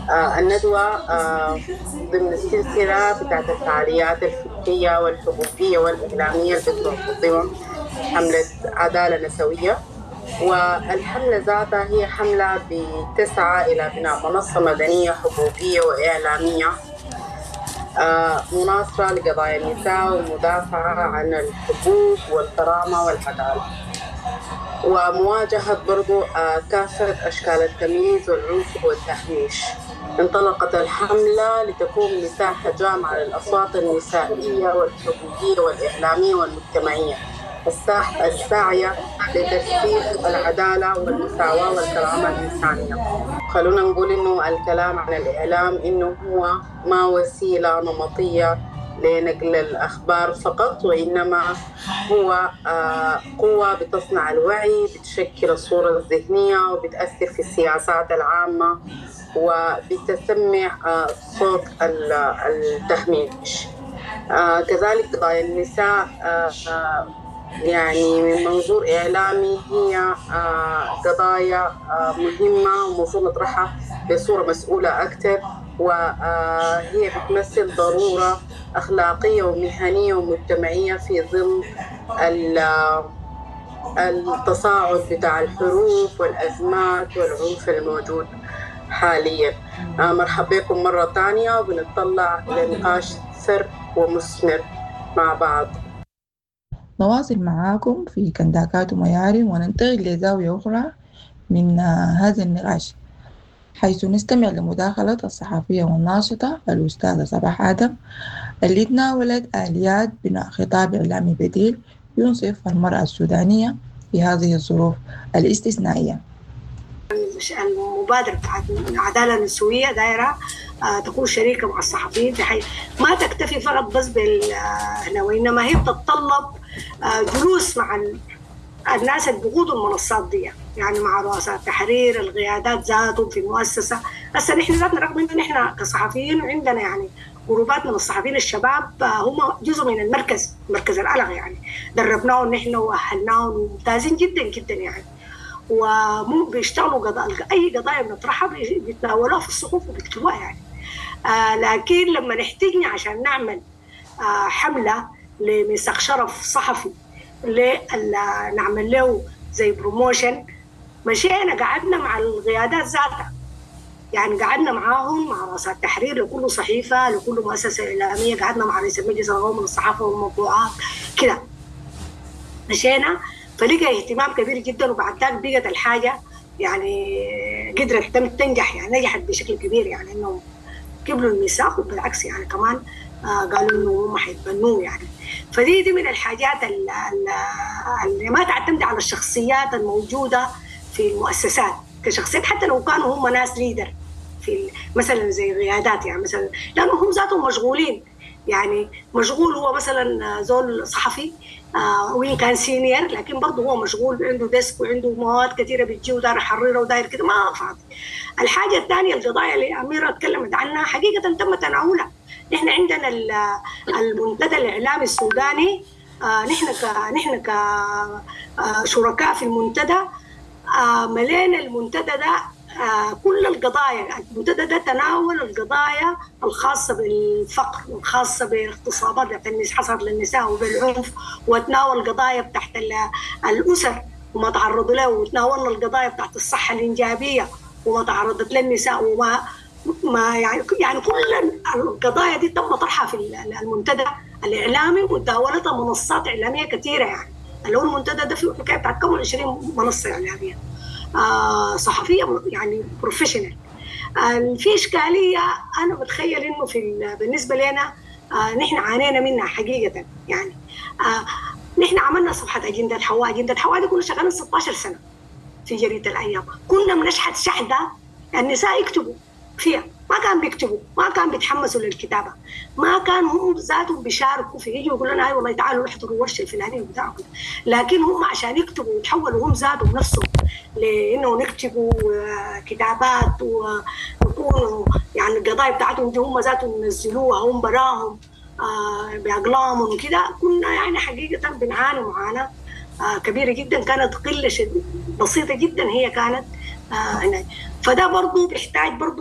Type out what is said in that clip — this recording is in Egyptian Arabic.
آه الندوة آه ضمن السلسلة بتاعت الفعاليات الفكرية والحقوقية والإعلامية اللي بتنظمها حملة عدالة نسوية والحملة ذاتها هي حملة بتسعى إلى بناء منصة مدنية حقوقية وإعلامية آه مناصرة لقضايا النساء والمدافعة عن الحقوق والكرامة والعدالة ومواجهة برضو آه كافة أشكال التمييز والعنف والتحميش انطلقت الحملة لتكون مساحة جامعة للأصوات النسائية والحقوقية والإعلامية والمجتمعية الساعية لترسيخ العدالة والمساواة والكرامة الإنسانية خلونا نقول إنه الكلام عن الإعلام إنه هو ما وسيلة نمطية لنقل الأخبار فقط وإنما هو قوة بتصنع الوعي بتشكل الصورة الذهنية وبتأثر في السياسات العامة وبتسمع صوت التهميش كذلك قضايا النساء يعني من منظور إعلامي هي قضايا مهمة ومفروض نطرحها بصورة مسؤولة أكثر وهي بتمثل ضرورة أخلاقية ومهنية ومجتمعية في ظل التصاعد بتاع الحروب والأزمات والعنف الموجود حاليا مرحبا بكم مرة ثانية وبنطلع لنقاش سر ومثمر مع بعض نواصل معاكم في كنداكات ومياري وننتقل لزاوية أخرى من هذا النقاش حيث نستمع لمداخلة الصحفية والناشطة الأستاذة صباح آدم اللي تناولت آليات بناء خطاب إعلامي بديل ينصف المرأة السودانية في هذه الظروف الاستثنائية المبادرة بتاعت العدالة النسوية دايرة تكون شريكة مع الصحفيين بحيث ما تكتفي فقط بس بال وإنما هي بتتطلب جلوس مع الناس اللي بيقودوا المنصات دي يعني مع رؤساء التحرير القيادات ذاتهم في المؤسسة هسه نحن ذاتنا رغم إنه نحن كصحفيين عندنا يعني جروبات من الصحفيين الشباب هم جزء من المركز مركز الألغ يعني دربناهم نحن وأهلناهم وممتازين جدا جدا يعني ومو بيشتغلوا قضايا اي قضايا بنطرحها بيتناولوها في الصحف وبيكتبوها يعني آه لكن لما نحتاجنا عشان نعمل آه حمله لميثاق شرف صحفي نعمل له زي بروموشن مشينا قعدنا مع القيادات ذاتها يعني قعدنا معاهم مع رؤساء التحرير لكل صحيفه لكل مؤسسه اعلاميه قعدنا مع رئيس المجلس القومي للصحافه والمطبوعات كده مشينا فلقى اهتمام كبير جدا وبعد ذاك بقت الحاجه يعني قدرت تنجح يعني نجحت بشكل كبير يعني انهم قبلوا الميثاق وبالعكس يعني كمان آه قالوا انه هم حيتبنوه يعني فدي دي من الحاجات اللي ما تعتمد على الشخصيات الموجوده في المؤسسات كشخصيات حتى لو كانوا هم ناس ليدر في مثلا زي قيادات يعني مثلا لانه هم ذاتهم مشغولين يعني مشغول هو مثلا زول صحفي آه وين كان سينيور لكن برضه هو مشغول عنده ديسك وعنده مواد كثيره بتجي وداير يحررها وداير كده ما فاضي. الحاجه الثانيه القضايا اللي اميره تكلمت عنها حقيقه تم تناولها. نحن عندنا المنتدى الاعلامي السوداني آه نحن ك نحن كشركاء في المنتدى آه ملينا المنتدى ده آه كل القضايا المنتدى ده تناول القضايا الخاصة بالفقر والخاصة باغتصابات اللي حصلت للنساء وبالعنف وتناول قضايا تحت الأسر وما تعرضوا له وتناولنا القضايا بتاعت الصحة الإنجابية وما تعرضت للنساء وما ما يعني يعني كل القضايا دي تم طرحها في المنتدى الإعلامي وتداولتها منصات إعلامية كثيرة يعني اللي هو المنتدى ده فيه حكاية بتاعت كم 20 منصة إعلامية آه صحفيه يعني بروفيشنال آه في اشكاليه انا بتخيل انه في بالنسبه لنا آه نحن عانينا منها حقيقه يعني آه نحن عملنا صفحه اجنده حواء اجنده حواء دي كنا شغالين 16 سنه في جريده الايام كنا بنشحت شحده النساء يكتبوا فيها ما كان بيكتبوا ما كان بيتحمسوا للكتابه ما كان هم ذاتهم بيشاركوا في يجوا يقولوا لنا اي والله تعالوا احضروا الورشه الفلانيه بتاعكم لكن هم عشان يكتبوا ويتحولوا هم ذاتهم نفسهم لانه نكتبوا كتابات ويكونوا يعني القضايا بتاعتهم دي هم ذاتهم ينزلوها هم براهم آه باقلامهم وكده كنا يعني حقيقه بنعاني معاناه آه كبيره جدا كانت قله بسيطه جدا هي كانت آه فده برضه بيحتاج برضه